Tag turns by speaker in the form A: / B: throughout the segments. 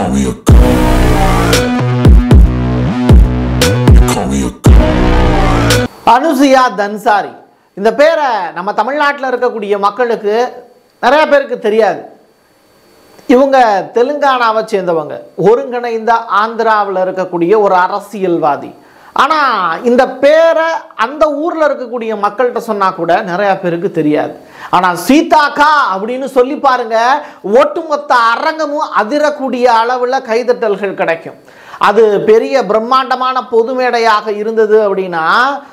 A: me a god. You call me a god.
B: Anusuya தன்சாரி இந்த பேரை நம்ம தமிழ்நாட்டில் இருக்கக்கூடிய மக்களுக்கு நிறைய பேருக்கு தெரியாது இவங்க தெலுங்கானாவை சேர்ந்தவங்க ஒருங்கிணைந்த ஆந்திராவில் இருக்கக்கூடிய ஒரு அரசியல்வாதி ஆனால் இந்த பேரை அந்த ஊரில் இருக்கக்கூடிய மக்கள்கிட்ட சொன்னால் கூட நிறையா பேருக்கு தெரியாது ஆனால் சீதாக்கா அப்படின்னு சொல்லி பாருங்க ஒட்டுமொத்த அரங்கமும் அதிரக்கூடிய அளவில் கைதட்டல்கள் கிடைக்கும் அது பெரிய பிரம்மாண்டமான பொது மேடையாக இருந்தது அப்படின்னா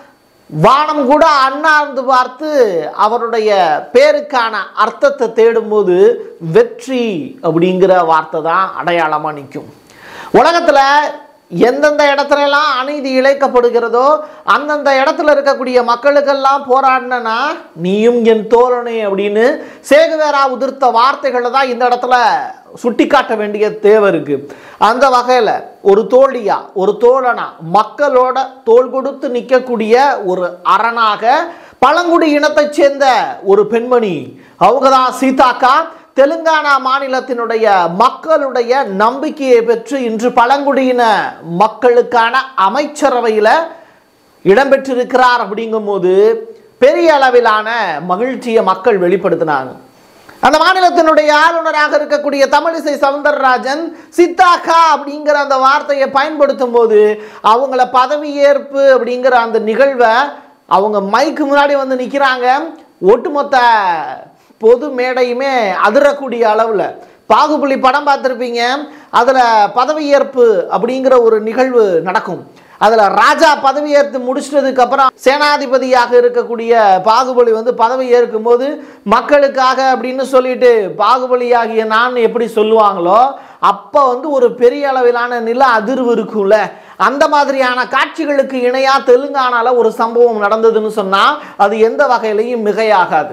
B: வானம் கூட அண்ணாந்து பார்த்து அவருடைய பேருக்கான அர்த்தத்தை தேடும்போது வெற்றி அப்படிங்கிற வார்த்தை தான் அடையாளமாக நிற்கும் உலகத்தில் எந்தெந்த இடத்துல எல்லாம் அநீதி இழைக்கப்படுகிறதோ அந்தந்த இடத்துல இருக்கக்கூடிய மக்களுக்கெல்லாம் போராடினா நீயும் என் தோழனே அப்படின்னு சேகுவேரா உதிர்த்த வார்த்தைகளை தான் இந்த இடத்துல சுட்டிக்காட்ட வேண்டிய தேவை இருக்கு அந்த வகையில் ஒரு தோழியா ஒரு தோழனா மக்களோட தோள் கொடுத்து நிற்கக்கூடிய ஒரு அரணாக பழங்குடி இனத்தைச் சேர்ந்த ஒரு பெண்மணி அவங்க தான் சீதாக்கா தெலுங்கானா மாநிலத்தினுடைய மக்களுடைய நம்பிக்கையை பெற்று இன்று பழங்குடியின மக்களுக்கான அமைச்சரவையில் இடம்பெற்றிருக்கிறார் அப்படிங்கும்போது பெரிய அளவிலான மகிழ்ச்சியை மக்கள் வெளிப்படுத்தினாங்க அந்த மாநிலத்தினுடைய ஆளுநராக இருக்கக்கூடிய தமிழிசை சவுந்தரராஜன் சித்தாக்கா அப்படிங்கிற அந்த வார்த்தையை பயன்படுத்தும் போது அவங்கள பதவியேற்பு அப்படிங்கிற அந்த நிகழ்வை அவங்க மைக்கு முன்னாடி வந்து நிற்கிறாங்க ஒட்டுமொத்த பொது மேடையுமே அதிரக்கூடிய அளவில் பாகுபலி படம் பார்த்துருப்பீங்க அதில் பதவியேற்பு அப்படிங்கிற ஒரு நிகழ்வு நடக்கும் அதில் ராஜா பதவியேற்று முடிச்சிட்டதுக்கு அப்புறம் சேனாதிபதியாக இருக்கக்கூடிய பாகுபலி வந்து பதவி ஏற்கும் போது மக்களுக்காக அப்படின்னு சொல்லிட்டு பாகுபலியாகிய நான் எப்படி சொல்லுவாங்களோ அப்போ வந்து ஒரு பெரிய அளவிலான நில அதிர்வு இருக்கும்ல அந்த மாதிரியான காட்சிகளுக்கு இணையாக தெலுங்கானால ஒரு சம்பவம் நடந்ததுன்னு சொன்னால் அது எந்த வகையிலையும் மிகையாகாது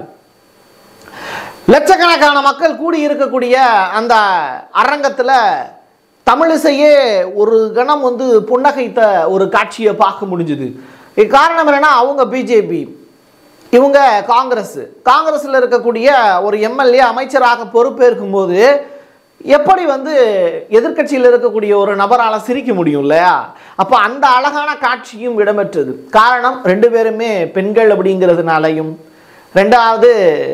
B: லட்சக்கணக்கான மக்கள் கூடி இருக்கக்கூடிய அந்த அரங்கத்தில் தமிழிசையே ஒரு கணம் வந்து புன்னகைத்த ஒரு காட்சியை பார்க்க முடிஞ்சுது இது காரணம் என்னன்னா அவங்க பிஜேபி இவங்க காங்கிரஸ் காங்கிரஸில் இருக்கக்கூடிய ஒரு எம்எல்ஏ அமைச்சராக பொறுப்பேற்கும் போது எப்படி வந்து எதிர்க்கட்சியில் இருக்கக்கூடிய ஒரு நபரால் சிரிக்க முடியும் இல்லையா அப்போ அந்த அழகான காட்சியும் இடம்பெற்றது காரணம் ரெண்டு பேருமே பெண்கள் அப்படிங்கிறதுனாலையும் ரெண்டாவது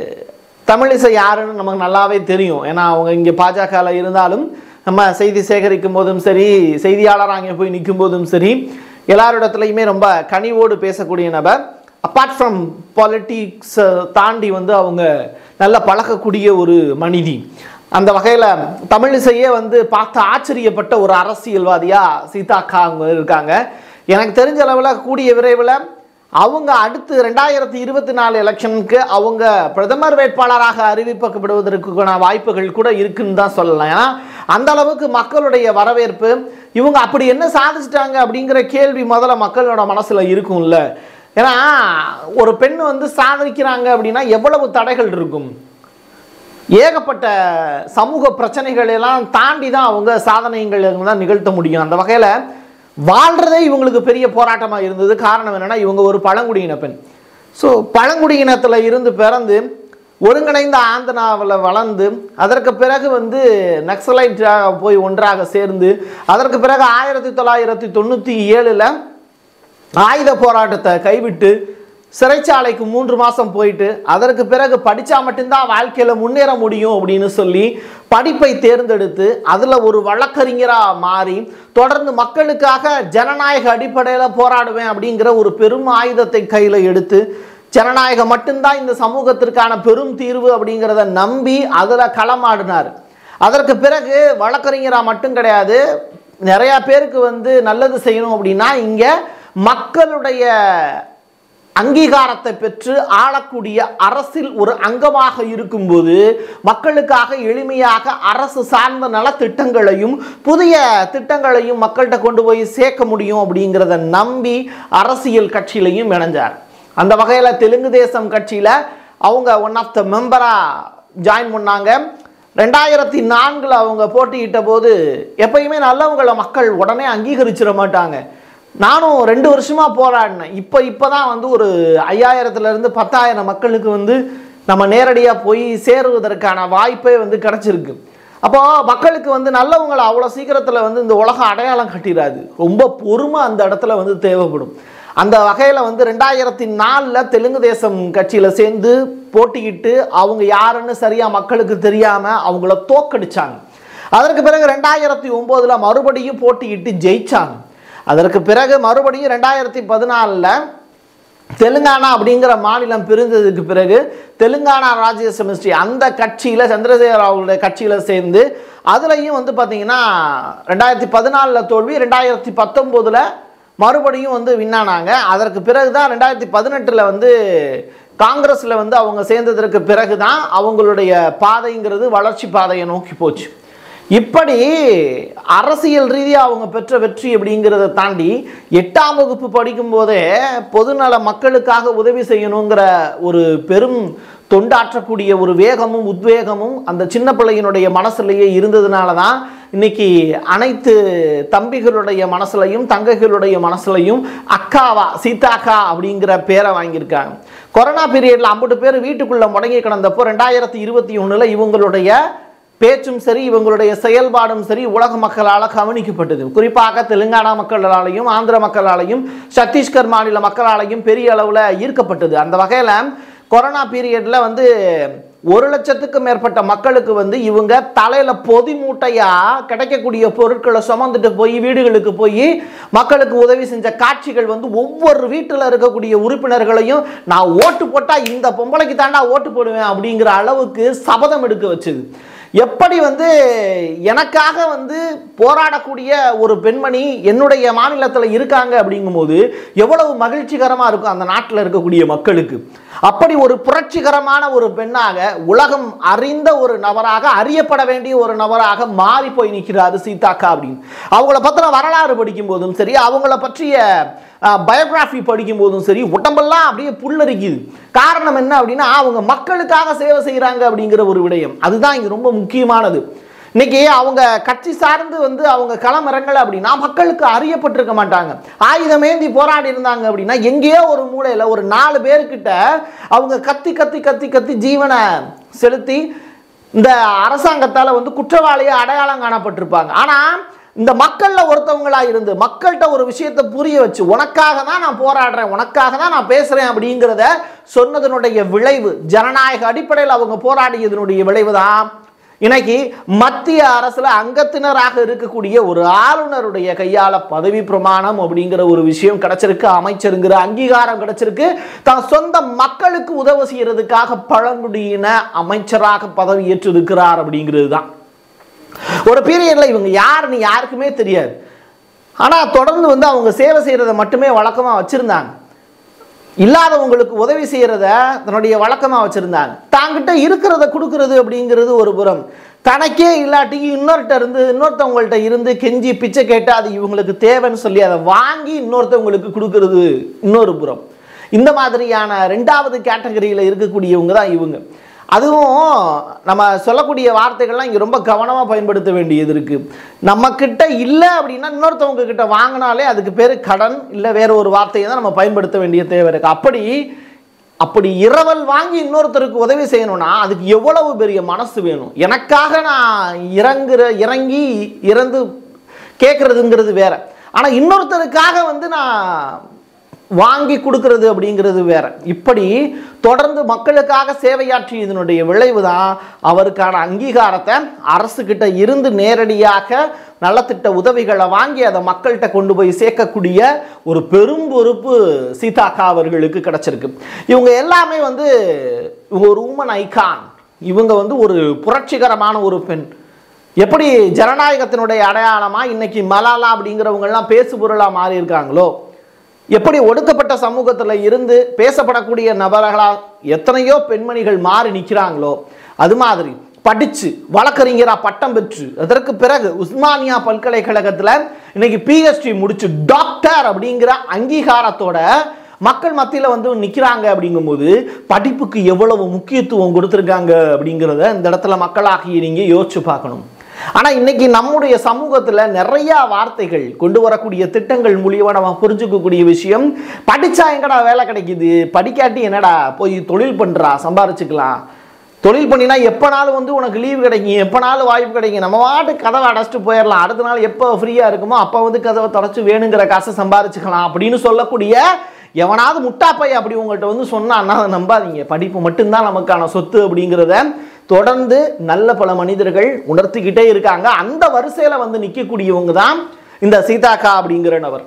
B: தமிழிசை யாருன்னு நமக்கு நல்லாவே தெரியும் ஏன்னா அவங்க இங்கே பாஜகவில் இருந்தாலும் நம்ம செய்தி சேகரிக்கும் போதும் சரி செய்தியாளராக அங்கே போய் நிற்கும் போதும் சரி எல்லாரிடத்துலையுமே ரொம்ப கனிவோடு பேசக்கூடிய நபர் அப்பார்ட் ஃப்ரம் பாலிட்டிக்ஸ் தாண்டி வந்து அவங்க நல்ல பழகக்கூடிய ஒரு மனிதி அந்த வகையில் தமிழிசையே வந்து பார்த்து ஆச்சரியப்பட்ட ஒரு அரசியல்வாதியாக சீதாக்கா அவங்க இருக்காங்க எனக்கு தெரிஞ்ச அளவில் கூடிய விரைவில் அவங்க அடுத்து ரெண்டாயிரத்தி இருபத்தி நாலு எலெக்ஷனுக்கு அவங்க பிரதமர் வேட்பாளராக அறிவிக்கப்படுவதற்கான வாய்ப்புகள் கூட இருக்குன்னு தான் சொல்லலாம் ஏன்னா அந்த அளவுக்கு மக்களுடைய வரவேற்பு இவங்க அப்படி என்ன சாதிச்சிட்டாங்க அப்படிங்கிற கேள்வி முதல்ல மக்களோட மனசுல இருக்கும்ல ஏன்னா ஒரு பெண் வந்து சாதிக்கிறாங்க அப்படின்னா எவ்வளவு தடைகள் இருக்கும் ஏகப்பட்ட சமூக பிரச்சனைகள் எல்லாம் தாண்டி தான் அவங்க சாதனைகள் தான் நிகழ்த்த முடியும் அந்த வகையில் வாழ்கிறதே இவங்களுக்கு பெரிய போராட்டமாக இருந்தது காரணம் என்னென்னா இவங்க ஒரு பழங்குடியின பெண் ஸோ பழங்குடியினத்தில் இருந்து பிறந்து ஒருங்கிணைந்த ஆந்திராவில் வளர்ந்து அதற்கு பிறகு வந்து நக்சலைட்டாக போய் ஒன்றாக சேர்ந்து அதற்கு பிறகு ஆயிரத்தி தொள்ளாயிரத்தி தொண்ணூற்றி ஏழில் ஆயுத போராட்டத்தை கைவிட்டு சிறைச்சாலைக்கு மூன்று மாதம் போயிட்டு அதற்கு பிறகு படித்தா மட்டும்தான் வாழ்க்கையில் முன்னேற முடியும் அப்படின்னு சொல்லி படிப்பை தேர்ந்தெடுத்து அதில் ஒரு வழக்கறிஞராக மாறி தொடர்ந்து மக்களுக்காக ஜனநாயக அடிப்படையில் போராடுவேன் அப்படிங்கிற ஒரு பெரும் ஆயுதத்தை கையில் எடுத்து ஜனநாயகம் மட்டும்தான் இந்த சமூகத்திற்கான பெரும் தீர்வு அப்படிங்கிறத நம்பி அதில் களமாடினார் அதற்கு பிறகு வழக்கறிஞராக மட்டும் கிடையாது நிறையா பேருக்கு வந்து நல்லது செய்யணும் அப்படின்னா இங்கே மக்களுடைய அங்கீகாரத்தை பெற்று ஆளக்கூடிய அரசில் ஒரு அங்கமாக இருக்கும்போது மக்களுக்காக எளிமையாக அரசு சார்ந்த நலத்திட்டங்களையும் புதிய திட்டங்களையும் மக்கள்கிட்ட கொண்டு போய் சேர்க்க முடியும் அப்படிங்கிறத நம்பி அரசியல் கட்சியிலையும் இணைஞ்சார் அந்த வகையில் தெலுங்கு தேசம் கட்சியில் அவங்க ஒன் ஆஃப் த மெம்பராக ஜாயின் பண்ணாங்க ரெண்டாயிரத்தி நான்கில் அவங்க போட்டியிட்ட போது எப்பயுமே நல்லவங்களை மக்கள் உடனே அங்கீகரிச்சிட மாட்டாங்க நானும் ரெண்டு வருஷமாக போராடினேன் இப்போ இப்போ தான் வந்து ஒரு ஐயாயிரத்துலேருந்து பத்தாயிரம் மக்களுக்கு வந்து நம்ம நேரடியாக போய் சேருவதற்கான வாய்ப்பே வந்து கிடச்சிருக்கு அப்போ மக்களுக்கு வந்து நல்லவங்களை அவ்வளோ சீக்கிரத்தில் வந்து இந்த உலகம் அடையாளம் கட்டிடாது ரொம்ப பொறுமை அந்த இடத்துல வந்து தேவைப்படும் அந்த வகையில் வந்து ரெண்டாயிரத்தி நாலில் தெலுங்கு தேசம் கட்சியில் சேர்ந்து போட்டியிட்டு அவங்க யாருன்னு சரியாக மக்களுக்கு தெரியாமல் அவங்கள தோக்கடிச்சாங்க அதற்கு பிறகு ரெண்டாயிரத்தி ஒம்போதில் மறுபடியும் போட்டியிட்டு ஜெயிச்சாங்க அதற்கு பிறகு மறுபடியும் ரெண்டாயிரத்தி பதினாலில் தெலுங்கானா அப்படிங்கிற மாநிலம் பிரிந்ததுக்கு பிறகு தெலுங்கானா ராஜ்ய செமிஸ்ட்ரி அந்த கட்சியில் சந்திரசேகர ராவுடைய கட்சியில் சேர்ந்து அதுலேயும் வந்து பார்த்தீங்கன்னா ரெண்டாயிரத்தி பதினாலில் தோல்வி ரெண்டாயிரத்தி பத்தொம்போதில் மறுபடியும் வந்து வின்னானாங்க அதற்கு பிறகு தான் ரெண்டாயிரத்தி பதினெட்டில் வந்து காங்கிரஸில் வந்து அவங்க சேர்ந்ததற்கு பிறகு தான் அவங்களுடைய பாதைங்கிறது வளர்ச்சி பாதையை நோக்கி போச்சு இப்படி அரசியல் ரீதியாக அவங்க பெற்ற வெற்றி அப்படிங்கிறத தாண்டி எட்டாம் வகுப்பு படிக்கும்போதே பொதுநல மக்களுக்காக உதவி செய்யணுங்கிற ஒரு பெரும் தொண்டாற்றக்கூடிய ஒரு வேகமும் உத்வேகமும் அந்த சின்ன பிள்ளையினுடைய மனசுலேயே இருந்ததுனால தான் இன்னைக்கு அனைத்து தம்பிகளுடைய மனசுலையும் தங்கைகளுடைய மனசுலையும் அக்காவா சீதாக்கா அப்படிங்கிற பேரை வாங்கியிருக்காங்க கொரோனா பீரியடில் ஐம்பது பேர் வீட்டுக்குள்ளே முடங்கி கிடந்தப்போ ரெண்டாயிரத்தி இருபத்தி ஒன்றில் இவங்களுடைய பேச்சும் சரி இவங்களுடைய செயல்பாடும் சரி உலக மக்களால் கவனிக்கப்பட்டது குறிப்பாக தெலுங்கானா மக்களாலையும் ஆந்திர மக்களாலையும் சத்தீஸ்கர் மாநில மக்களாலையும் பெரிய அளவில் ஈர்க்கப்பட்டது அந்த வகையில் கொரோனா பீரியடில் வந்து ஒரு லட்சத்துக்கு மேற்பட்ட மக்களுக்கு வந்து இவங்க தலையில் பொதி மூட்டையாக கிடைக்கக்கூடிய பொருட்களை சுமந்துட்டு போய் வீடுகளுக்கு போய் மக்களுக்கு உதவி செஞ்ச காட்சிகள் வந்து ஒவ்வொரு வீட்டில் இருக்கக்கூடிய உறுப்பினர்களையும் நான் ஓட்டு போட்டால் இந்த பொம்பளைக்கு தாண்டா ஓட்டு போடுவேன் அப்படிங்கிற அளவுக்கு சபதம் எடுக்க வச்சுது எப்படி வந்து எனக்காக வந்து போராடக்கூடிய ஒரு பெண்மணி என்னுடைய மாநிலத்தில் இருக்காங்க அப்படிங்கும்போது எவ்வளவு மகிழ்ச்சிகரமாக இருக்கும் அந்த நாட்டில் இருக்கக்கூடிய மக்களுக்கு அப்படி ஒரு புரட்சிகரமான ஒரு பெண்ணாக உலகம் அறிந்த ஒரு நபராக அறியப்பட வேண்டிய ஒரு நபராக மாறி போய் நிற்கிறாரு சீதாக்கா அப்படின்னு அவங்கள பற்றின வரலாறு படிக்கும் போதும் சரி அவங்கள பற்றிய பயோகிராஃபி படிக்கும் போதும் சரி உடம்பெல்லாம் அப்படியே புல்லரிக்குது காரணம் என்ன அப்படின்னா அவங்க மக்களுக்காக சேவை செய்கிறாங்க அப்படிங்கிற ஒரு விடயம் அதுதான் இங்கே ரொம்ப முக்கியமானது இன்னைக்கு அவங்க கட்சி சார்ந்து வந்து அவங்க களம் இறங்கலை அப்படின்னா மக்களுக்கு அறியப்பட்டிருக்க மாட்டாங்க ஆயுதமேந்தி போராடி இருந்தாங்க அப்படின்னா எங்கேயோ ஒரு மூலையில் ஒரு நாலு பேர்கிட்ட அவங்க கத்தி கத்தி கத்தி கத்தி ஜீவனை செலுத்தி இந்த அரசாங்கத்தால் வந்து குற்றவாளியை அடையாளம் காணப்பட்டிருப்பாங்க ஆனால் இந்த மக்களில் ஒருத்தவங்களா இருந்து மக்கள்கிட்ட ஒரு விஷயத்தை புரிய வச்சு உனக்காக தான் நான் போராடுறேன் உனக்காக தான் நான் பேசுகிறேன் அப்படிங்கிறத சொன்னதனுடைய விளைவு ஜனநாயக அடிப்படையில் அவங்க போராடியதனுடைய விளைவு தான் இன்னைக்கு மத்திய அரசுல அங்கத்தினராக இருக்கக்கூடிய ஒரு ஆளுநருடைய கையால பதவி பிரமாணம் அப்படிங்கிற ஒரு விஷயம் கிடைச்சிருக்கு அமைச்சருங்கிற அங்கீகாரம் கிடைச்சிருக்கு தான் சொந்த மக்களுக்கு உதவி செய்யறதுக்காக பழங்குடியின அமைச்சராக பதவி ஏற்றிருக்கிறார் அப்படிங்கிறது தான் ஒரு பீரியட்ல இவங்க யாருன்னு யாருக்குமே தெரியாது ஆனா தொடர்ந்து வந்து அவங்க சேவை செய்யறதை மட்டுமே வழக்கமா வச்சிருந்தாங்க இல்லாதவங்களுக்கு உதவி செய்யறத தன்னுடைய வழக்கமாக வச்சுருந்தாங்க தாங்கிட்ட இருக்கிறத கொடுக்கறது அப்படிங்கிறது ஒரு புறம் தனக்கே இல்லாட்டி இன்னொருத்த இருந்து இன்னொருத்தவங்கள்ட்ட இருந்து கெஞ்சி பிச்சை கேட்டு அது இவங்களுக்கு தேவைன்னு சொல்லி அதை வாங்கி இன்னொருத்தவங்களுக்கு கொடுக்கறது இன்னொரு புறம் இந்த மாதிரியான ரெண்டாவது கேட்டகரியில் இருக்கக்கூடியவங்க தான் இவங்க அதுவும் நம்ம சொல்லக்கூடிய வார்த்தைகள்லாம் இங்கே ரொம்ப கவனமாக பயன்படுத்த வேண்டியது இருக்குது நம்மக்கிட்ட இல்லை அப்படின்னா இன்னொருத்தவங்க கிட்ட வாங்கினாலே அதுக்கு பேர் கடன் இல்லை வேற ஒரு வார்த்தையை தான் நம்ம பயன்படுத்த வேண்டிய தேவை இருக்குது அப்படி அப்படி இரவல் வாங்கி இன்னொருத்தருக்கு உதவி செய்யணும்னா அதுக்கு எவ்வளவு பெரிய மனசு வேணும் எனக்காக நான் இறங்குற இறங்கி இறந்து கேட்குறதுங்கிறது வேற ஆனால் இன்னொருத்தருக்காக வந்து நான் வாங்கி கொடுக்கறது அப்படிங்கிறது வேற இப்படி தொடர்ந்து மக்களுக்காக சேவையாற்றி இதனுடைய விளைவு தான் அவருக்கான அங்கீகாரத்தை அரசுக்கிட்ட இருந்து நேரடியாக நலத்திட்ட உதவிகளை வாங்கி அதை மக்கள்கிட்ட கொண்டு போய் சேர்க்கக்கூடிய ஒரு பெரும் பொறுப்பு சீதாக்கா அவர்களுக்கு கிடைச்சிருக்கு இவங்க எல்லாமே வந்து இவங்க ஒரு உமன் ஐகான் இவங்க வந்து ஒரு புரட்சிகரமான ஒரு பெண் எப்படி ஜனநாயகத்தினுடைய அடையாளமா இன்னைக்கு மலாலா அப்படிங்கிறவங்கெல்லாம் பேசு பொருளாக மாறி இருக்காங்களோ எப்படி ஒடுக்கப்பட்ட சமூகத்தில் இருந்து பேசப்படக்கூடிய நபர்களா எத்தனையோ பெண்மணிகள் மாறி நிற்கிறாங்களோ அது மாதிரி படிச்சு வழக்கறிஞரா பட்டம் பெற்று அதற்கு பிறகு உஸ்மானியா பல்கலைக்கழகத்தில் இன்னைக்கு பிஹெச்டி முடிச்சு டாக்டர் அப்படிங்கிற அங்கீகாரத்தோட மக்கள் மத்தியில் வந்து நிற்கிறாங்க அப்படிங்கும்போது படிப்புக்கு எவ்வளவு முக்கியத்துவம் கொடுத்துருக்காங்க அப்படிங்கிறத இந்த இடத்துல மக்களாகி நீங்கள் யோசிச்சு பார்க்கணும் ஆனால் இன்னைக்கு நம்முடைய சமூகத்தில் நிறைய வார்த்தைகள் கொண்டு வரக்கூடிய திட்டங்கள் மூலியமாக நம்ம புரிஞ்சுக்கக்கூடிய விஷயம் படித்தா எங்கடா வேலை கிடைக்குது படிக்காட்டி என்னடா போய் தொழில் பண்ணுறா சம்பாரிச்சுக்கலாம் தொழில் பண்ணினா எப்போனாலும் வந்து உனக்கு லீவு கிடைக்கும் எப்போனாலும் வாய்ப்பு கிடைக்கும் நம்ம வாட்டு கதவை அடைச்சிட்டு போயிடலாம் அடுத்த நாள் எப்போ ஃப்ரீயாக இருக்குமோ அப்போ வந்து கதவை தொடச்சி வேணுங்கிற காசை சம்பாரிச்சுக்கலாம் அப்படின்னு சொல்லக்கூடிய எவனாவது முட்டாப்பை அப்படி உங்கள்கிட்ட வந்து சொன்னான்னா அதை நம்பாதீங்க படிப்பு மட்டும்தான் நமக்கான சொத்து அப்படிங்கிறத தொடர்ந்து நல்ல பல மனிதர்கள் உணர்த்திக்கிட்டே இருக்காங்க அந்த வரிசையில் வந்து நிற்கக்கூடியவங்க தான் இந்த சீதாக்கா அப்படிங்கிற நபர்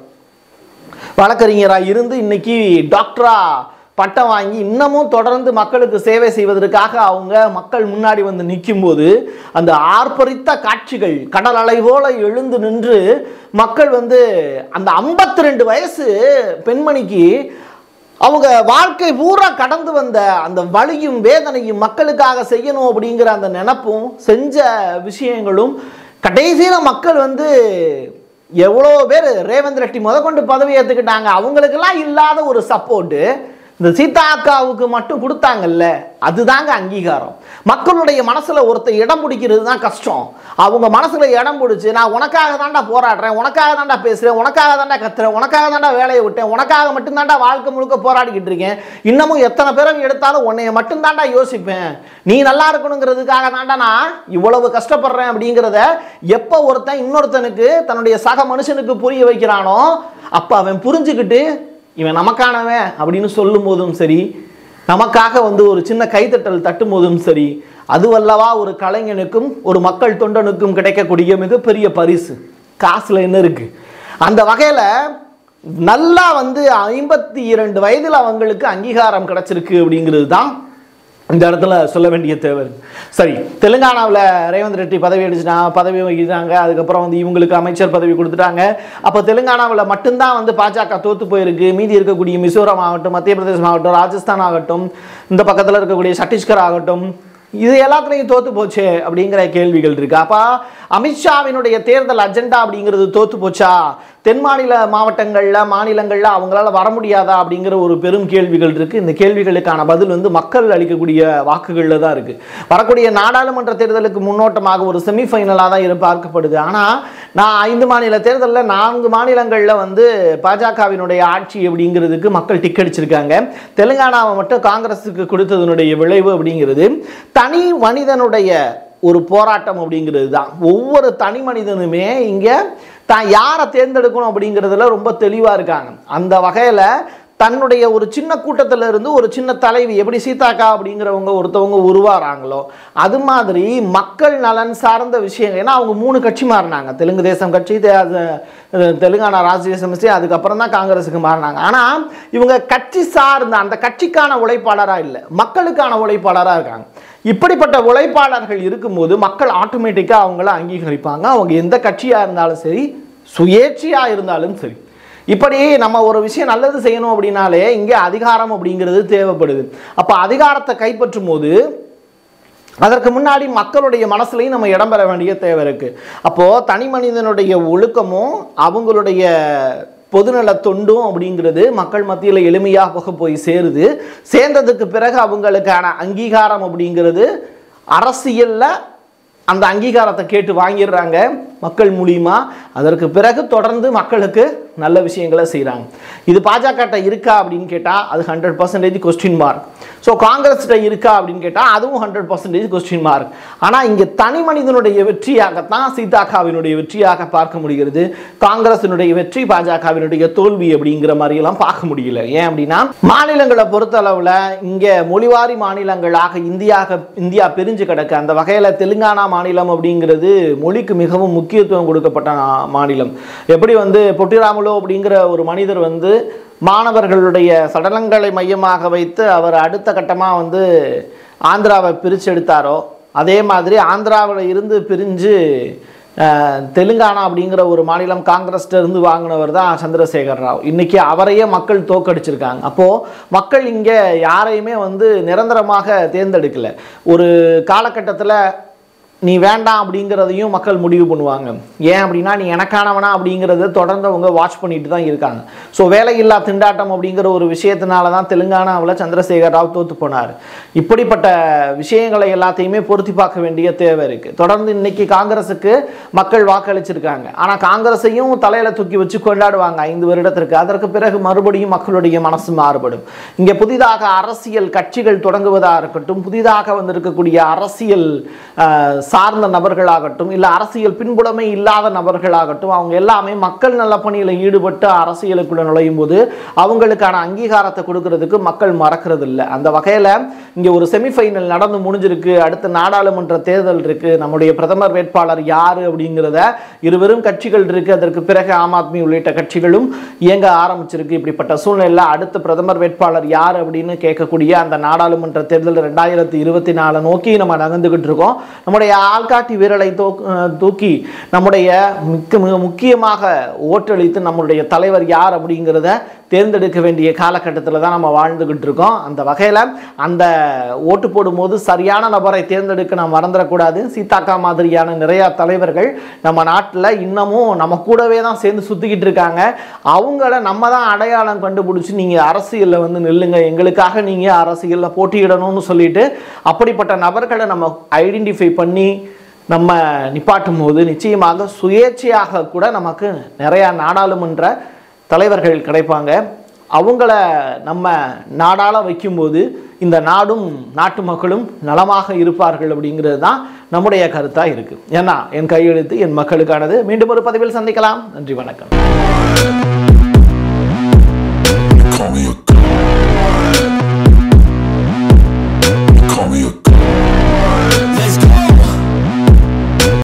B: வழக்கறிஞராக இருந்து இன்னைக்கு டாக்டரா பட்டம் வாங்கி இன்னமும் தொடர்ந்து மக்களுக்கு சேவை செய்வதற்காக அவங்க மக்கள் முன்னாடி வந்து நிற்கும்போது அந்த ஆர்ப்பரித்த காட்சிகள் கடல் அலை போல எழுந்து நின்று மக்கள் வந்து அந்த 52 ரெண்டு வயசு பெண்மணிக்கு அவங்க வாழ்க்கை பூரா கடந்து வந்த அந்த வலியும் வேதனையும் மக்களுக்காக செய்யணும் அப்படிங்கிற அந்த நினப்பும் செஞ்ச விஷயங்களும் கடைசியில் மக்கள் வந்து எவ்வளோ பேர் ரேவந்த் ரெட்டி முதற்கொண்டு பதவி ஏற்றுக்கிட்டாங்க அவங்களுக்கெல்லாம் இல்லாத ஒரு சப்போர்ட்டு இந்த சீதா அக்காவுக்கு மட்டும் கொடுத்தாங்கல்ல அதுதாங்க அங்கீகாரம் மக்களுடைய மனசுல ஒருத்தர் இடம் பிடிக்கிறது தான் கஷ்டம் அவங்க மனசுல இடம் பிடிச்சி நான் உனக்காக தாண்டா போராடுறேன் உனக்காக தாண்டா பேசுறேன் உனக்காக தாண்டா கத்துறேன் உனக்காக தாண்டா வேலையை விட்டேன் உனக்காக மட்டும் தாண்டா வாழ்க்கை முழுக்க போராடிக்கிட்டு இருக்கேன் இன்னமும் எத்தனை பிறகு எடுத்தாலும் உன்னைய மட்டும் தாண்டா யோசிப்பேன் நீ நல்லா இருக்கணுங்கிறதுக்காக தாண்டா நான் இவ்வளவு கஷ்டப்படுறேன் அப்படிங்கிறத எப்போ ஒருத்தன் இன்னொருத்தனுக்கு தன்னுடைய சக மனுஷனுக்கு புரிய வைக்கிறானோ அப்போ அவன் புரிஞ்சுக்கிட்டு இவன் நமக்கானவன் அப்படின்னு சொல்லும் போதும் சரி நமக்காக வந்து ஒரு சின்ன கைத்தட்டல் தட்டும் போதும் சரி அதுவல்லவா ஒரு கலைஞனுக்கும் ஒரு மக்கள் தொண்டனுக்கும் கிடைக்கக்கூடிய மிகப்பெரிய பரிசு காசுல என்ன இருக்கு அந்த வகையில நல்லா வந்து ஐம்பத்தி இரண்டு வயதில் அவங்களுக்கு அங்கீகாரம் கிடைச்சிருக்கு அப்படிங்கிறது தான் இந்த இடத்துல சொல்ல வேண்டிய தேவை இருக்கு. சரி தெலுங்கானாவில் ரேவந்த் ரெட்டி பதவி அடிச்சுட்டா பதவி வகிட்டாங்க அதுக்கப்புறம் வந்து இவங்களுக்கு அமைச்சர் பதவி கொடுத்துட்டாங்க அப்போ தெலுங்கானாவில் மட்டும்தான் வந்து பாஜக தோத்து போயிருக்கு மீதி இருக்கக்கூடிய மிசோரம் ஆகட்டும் மத்திய பிரதேசம் ஆகட்டும் ராஜஸ்தான் ஆகட்டும் இந்த பக்கத்தில் இருக்கக்கூடிய சத்தீஸ்கர் ஆகட்டும் இது எல்லாத்துலேயும் தோத்து போச்சே அப்படிங்கிற கேள்விகள் இருக்கு அப்போ அமித்ஷாவினுடைய தேர்தல் அஜெண்டா அப்படிங்கிறது தோத்து போச்சா தென் மாநில மாவட்டங்களில் மாநிலங்களில் அவங்களால வர முடியாதா அப்படிங்கிற ஒரு பெரும் கேள்விகள் இருக்கு இந்த கேள்விகளுக்கான பதில் வந்து மக்கள் அளிக்கக்கூடிய வாக்குகளில் தான் இருக்கு வரக்கூடிய நாடாளுமன்ற தேர்தலுக்கு முன்னோட்டமாக ஒரு செமிஃபைனலாக தான் இது பார்க்கப்படுது ஆனால் நான் ஐந்து மாநில தேர்தலில் நான்கு மாநிலங்களில் வந்து பாஜகவினுடைய ஆட்சி அப்படிங்கிறதுக்கு மக்கள் டிக் அடிச்சிருக்காங்க தெலுங்கானாவை மட்டும் காங்கிரஸுக்கு கொடுத்ததனுடைய விளைவு அப்படிங்கிறது தனி மனிதனுடைய ஒரு போராட்டம் அப்படிங்கிறது தான் ஒவ்வொரு தனி மனிதனுமே இங்கே தான் யாரை தேர்ந்தெடுக்கணும் அப்படிங்கிறதுல ரொம்ப தெளிவாக இருக்காங்க அந்த வகையில் தன்னுடைய ஒரு சின்ன கூட்டத்துல இருந்து ஒரு சின்ன தலைவி எப்படி சீதாக்கா அப்படிங்கிறவங்க ஒருத்தவங்க உருவாகிறாங்களோ அது மாதிரி மக்கள் நலன் சார்ந்த விஷயங்கள் ஏன்னா அவங்க மூணு கட்சி மாறினாங்க தெலுங்கு தேசம் கட்சி தே- அது, அஹ், தெலுங்கானா ராஷ்டிரிய சமிஸ்தி அதுக்கப்புறம் தான் காங்கிரஸுக்கு மாறினாங்க ஆனால் இவங்க கட்சி சார்ந்த அந்த கட்சிக்கான உழைப்பாளராக இல்லை மக்களுக்கான உழைப்பாளராக இருக்காங்க இப்படிப்பட்ட உழைப்பாளர்கள் இருக்கும்போது மக்கள் ஆட்டோமேட்டிக்காக அவங்கள அங்கீகரிப்பாங்க அவங்க எந்த கட்சியாக இருந்தாலும் சரி சுயேட்சையாக இருந்தாலும் சரி இப்படி நம்ம ஒரு விஷயம் நல்லது செய்யணும் அப்படின்னாலே இங்கே அதிகாரம் அப்படிங்கிறது தேவைப்படுது அப்போ அதிகாரத்தை கைப்பற்றும் போது அதற்கு முன்னாடி மக்களுடைய மனசுலையும் நம்ம இடம் பெற வேண்டிய தேவை இருக்கு அப்போ தனி மனிதனுடைய ஒழுக்கமும் அவங்களுடைய பொதுநல தொண்டும் அப்படிங்கிறது மக்கள் மத்தியில் எளிமையாக போக போய் சேருது சேர்ந்ததுக்கு பிறகு அவங்களுக்கான அங்கீகாரம் அப்படிங்கிறது அரசியல்ல அந்த அங்கீகாரத்தை கேட்டு வாங்கிடுறாங்க மக்கள் மூலியமா அதற்கு பிறகு தொடர்ந்து மக்களுக்கு நல்ல விஷயங்களை செய்கிறாங்க இது பாஜகட்ட இருக்கா அப்படின்னு கேட்டால் அது hundred percentage question mark so காங்கிரஸ்கிட்ட இருக்கா அப்படின்னு கேட்டால் அதுவும் ஹண்ட்ரட் பர்சன்டேஜ் கொஸ்டின் மார்க் ஆனால் இங்கே தனி மனிதனுடைய வெற்றியாகத்தான் சீதாக்காவினுடைய வெற்றியாக பார்க்க முடிகிறது காங்கிரசினுடைய வெற்றி பாஜகவினுடைய தோல்வி அப்படிங்கிற மாதிரியெல்லாம் பார்க்க முடியல ஏன் அப்படின்னா மாநிலங்களை பொறுத்தளவில் இங்கே மொழிவாரி மாநிலங்களாக இந்தியாக இந்தியா பிரிஞ்சு கிடக்கு அந்த வகையில் தெலுங்கானா மாநிலம் அப்படிங்கிறது மொழிக்கு மிகவும் முக்கியத்துவம் கொடுக்கப்பட்ட நா- மாநிலம் எப்படி வந்து பொட்டிராமுலு அப்படிங்கிற ஒரு மனிதர் வந்து மாணவர்களுடைய சடலங்களை மையமாக வைத்து அவர் அடுத்த கட்டமாக வந்து ஆந்திராவை பிரித்து எடுத்தாரோ அதே மாதிரி ஆந்திராவில் இருந்து பிரிஞ்சு அஹ், தெலுங்கானா அப்படிங்கிற ஒரு மாநிலம் காங்கிரஸ்ல இருந்து வாங்கினவர் தான் சந்திரசேகர் ராவ் இன்னைக்கு அவரையே மக்கள் தோக்கடிச்சிருக்காங்க அப்போது மக்கள் இங்கே யாரையுமே வந்து நிரந்தரமாக தேர்ந்தெடுக்கல ஒரு காலகட்டத்தில் நீ வேண்டாம் அப்படிங்கிறதையும் மக்கள் முடிவு பண்ணுவாங்க ஏன் அப்படின்னா நீ எனக்கானவனா அப்படிங்கிறத தொடர்ந்து அவங்க வாட்ச் பண்ணிட்டு தான் இருக்காங்க ஸோ வேலையில்லா திண்டாட்டம் அப்படிங்கிற ஒரு விஷயத்தினால தான் தெலுங்கானாவில் சந்திரசேகர் ராவ் தோத்து போனார் இப்படிப்பட்ட விஷயங்களை எல்லாத்தையுமே பொருத்தி பார்க்க வேண்டிய தேவை இருக்கு தொடர்ந்து இன்னைக்கு காங்கிரஸுக்கு மக்கள் வாக்களிச்சிருக்காங்க ஆனால் காங்கிரஸையும் தலையில தூக்கி வச்சு கொண்டாடுவாங்க ஐந்து வருடத்திற்கு அதற்கு பிறகு மறுபடியும் மக்களுடைய மனசு மாறுபடும் இங்கே புதிதாக அரசியல் கட்சிகள் தொடங்குவதாக இருக்கட்டும் புதிதாக வந்திருக்கக்கூடிய அரசியல் ஆஹ், சார்ந்த நபர்களாகட்டும் இல்லை அரசியல் பின்புலமே இல்லாத நபர்களாகட்டும் அவங்க எல்லாமே மக்கள் நல பணியில் ஈடுபட்டு அரசியலுக்குள்ள நுழையும் போது அவங்களுக்கான அங்கீகாரத்தை கொடுக்கறதுக்கு மக்கள் மறக்கிறது இல்லை அந்த வகையில் இங்கே ஒரு செமிஃபைனல் நடந்து முடிஞ்சிருக்கு அடுத்த நாடாளுமன்ற தேர்தல் இருக்கு நம்முடைய பிரதமர் வேட்பாளர் யாரு அப்படிங்கிறத இருவரும் கட்சிகள் இருக்கு அதற்கு பிறகு ஆம் ஆத்மி உள்ளிட்ட கட்சிகளும் இயங்க ஆரம்பிச்சிருக்கு இப்படிப்பட்ட சூழ்நிலையில் அடுத்த பிரதமர் வேட்பாளர் யார் அப்படின்னு கேட்கக்கூடிய அந்த நாடாளுமன்ற தேர்தல் ரெண்டாயிரத்தி இருபத்தி நாலு நோக்கி நம்ம நகர்ந்துகிட்டு இருக்கோம் நம்முடைய ஆள்காட்டி வீரலை தூக்- அஹ் தூக்கி நம்முடைய மிக்க மிக முக்கியமாக ஓட்டளித்து நம்முடைய தலைவர் யார் அப்படிங்கிறத தேர்ந்தெடுக்க வேண்டிய காலகட்டத்தில் தான் நம்ம வாழ்ந்துகிட்டு இருக்கோம் அந்த வகையில் அந்த ஓட்டு போடும்போது சரியான நபரை தேர்ந்தெடுக்க நாம் மறந்துடக்கூடாது சீதாக்கா மாதிரியான நிறையா தலைவர்கள் நம்ம நாட்டில் இன்னமும் நம்ம கூடவே தான் சேர்ந்து சுற்றிக்கிட்டு இருக்காங்க அவங்கள நம்ம தான் அடையாளம் கண்டுபிடிச்சி நீங்கள் அரசியலில் வந்து நில்லுங்க எங்களுக்காக நீங்கள் அரசியலில் போட்டியிடணும்னு சொல்லிட்டு அப்படிப்பட்ட நபர்களை நம்ம ஐடென்டிஃபை பண்ணி நம்ம நிப்பாட்டும் போது நிச்சயமாக சுயேட்சையாக கூட நமக்கு நிறையா நாடாளுமன்ற தலைவர்கள் கிடைப்பாங்க அவங்கள நம்ம நாடாள வைக்கும்போது இந்த நாடும் நாட்டு மக்களும் நலமாக இருப்பார்கள் அப்படிங்கிறது தான் நம்முடைய கருத்தாக இருக்குது ஏன்னா என் கையெழுத்து என் மக்களுக்கானது மீண்டும் ஒரு பதிவில் சந்திக்கலாம் நன்றி வணக்கம்
A: Call me a